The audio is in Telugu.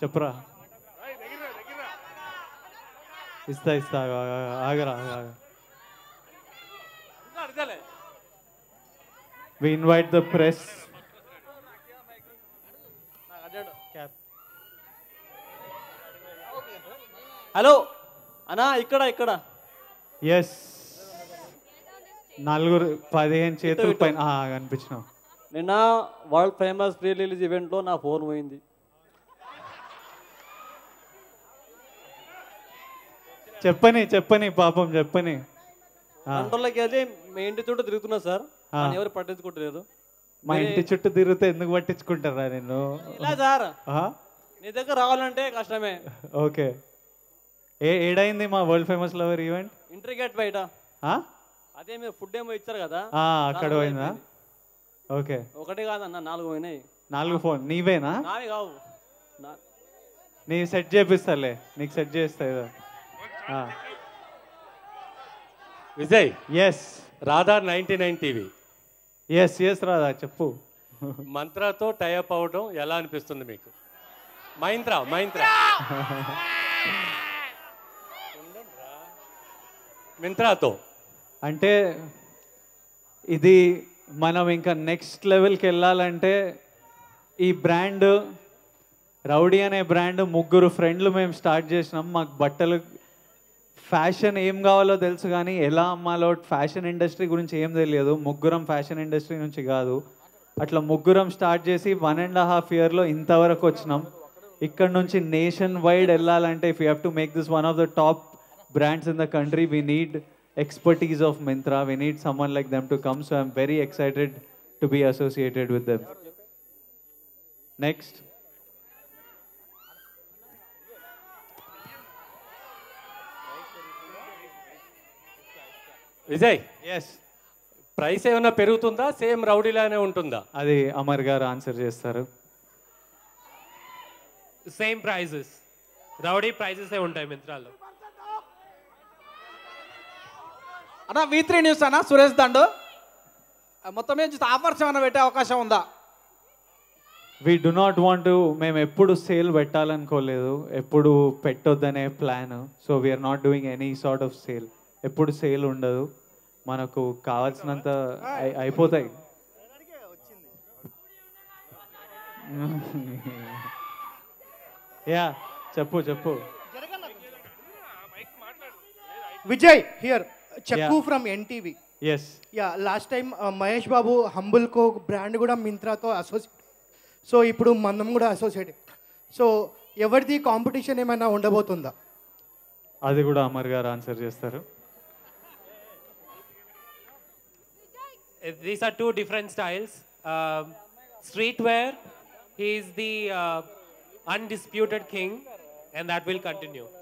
చెప్పురా ఇస్తా ఇస్తా ఆగు, ఆగు, ఆగు, ఆగరా ఆగు, ఆగు. We invite the press. Hello అన్నా ఇక్కడ ఇక్కడ ఎస్ నలుగురు పదిహేను చేతుల పైన ఆ, కనిపించినావు నిన్న వరల్డ్ ఫేమస్ ప్రీ రిలీజ్ ఈవెంట్లో నా ఫోన్ పోయింది చెప్పని చెప్పని పాపం చెప్పని ఆ, కంట్రోల్లోకి వెళ్ళి మీ ఇంటి చుట్టూ తిరుగుతున్నా సార్ ఆ. నన్ను ఎవరు పట్టించుకుంటలేరు మా ఇంటి చుట్టూ తిరిగితే ఎందుకు పట్టించుకుంటారా నేను ఇలా సార్ ఆ? నీ దగ్గర రావాలంటే కష్టమే ఓకే ఏ ఏడైంది మా world famous lover event inter gate బయట ఆ? అదే మీరు ఫుడ్ ఏమో ఇచ్చారు కదా ఆ, అక్కడ దానిలో పోయిందా అయిపోయింది. ఓకే ఒకటి కాదన్న నాలుగు పోయినాయి నాలుగు ఫోన్ నీవేనా నావి కావు నా- నీ సెట్ చేపిస్తాలే నీకు సెట్ చేస్తా ఏదో Vijay S Radha ninety nine TV S S Radha చెప్పు మంత్రాతో టైఅప్ అవడం ఎలా అనిపిస్తుంది మీకు మైంత్రా మైంత్రా మింత్రాతో అంటే ఇది మనం ఇంకా నెక్స్ట్ లెవెల్కి వెళ్ళాలంటే ఈ బ్రాండ్ రౌడీ అనే బ్రాండ్ ముగ్గురు ఫ్రెండ్లు మేము స్టార్ట్ చేసినాం మాకు బట్టలు ఫ్యాషన్ ఏం కావాలో తెలుసు కానీ ఎలా అమ్మాలో ఫ్యాషన్ ఇండస్ట్రీ గురించి ఏం తెలియదు ముగ్గురం ఫ్యాషన్ ఇండస్ట్రీ నుంచి కాదు అట్లా ముగ్గురం స్టార్ట్ చేసి వన్ అండ్ హాఫ్ ఇయర్లో ఇంతవరకు వచ్చినాం ఇక్కడ నుంచి నేషన్ వైడ్ వెళ్ళాలంటే if you have to make this one of the top brands in the country, we need expertise of Mintra. We need someone like them to come. So I'm very excited to be associated with them. Next. Vijay S price ఏమైనా పెరుగుతుందా సేమ్ రౌడీలానే ఉంటుందా అది అమర్ గారు ఆన్సర్ చేస్తారు సేమ్ ప్రైజెస్ రౌడీ ప్రైజెస్ ఉంటాయి మింత్రాల్లో అన్న వి త్రీ న్యూస్ అన్న సురేష్ దండు ఆ, మొత్తం మీద చూస్తే ఆఫర్స్ ఏమైనా పెట్టే అవకాశం ఉందా we do not want to మేము ఎప్పుడు సేల్ పెట్టాలనుకోలేదు ఎప్పుడు పెట్టొద్దనే plan so we are not doing any sort of sale ఎప్పుడు సేల్ ఉండదు మనకు కావాల్సినంత అయి- అయిపోతాయి యా చెప్పు చెప్పు విజయ్ హియర్ చక్కు from NTV S yeah last time Mahesh Babu humble co brand కూడా మింత్రాతో అసోసియేట్ సో ఇప్పుడు మనం కూడా అసోసియేట్ సో ఎవరిది కాంపిటీషన్ ఏమైనా ఉండబోతుందా అది కూడా అమర్ గారు ఆన్సర్ చేస్తారు Uh, These are two different styles. Um, streetwear, he is the uh, undisputed king, and that will continue.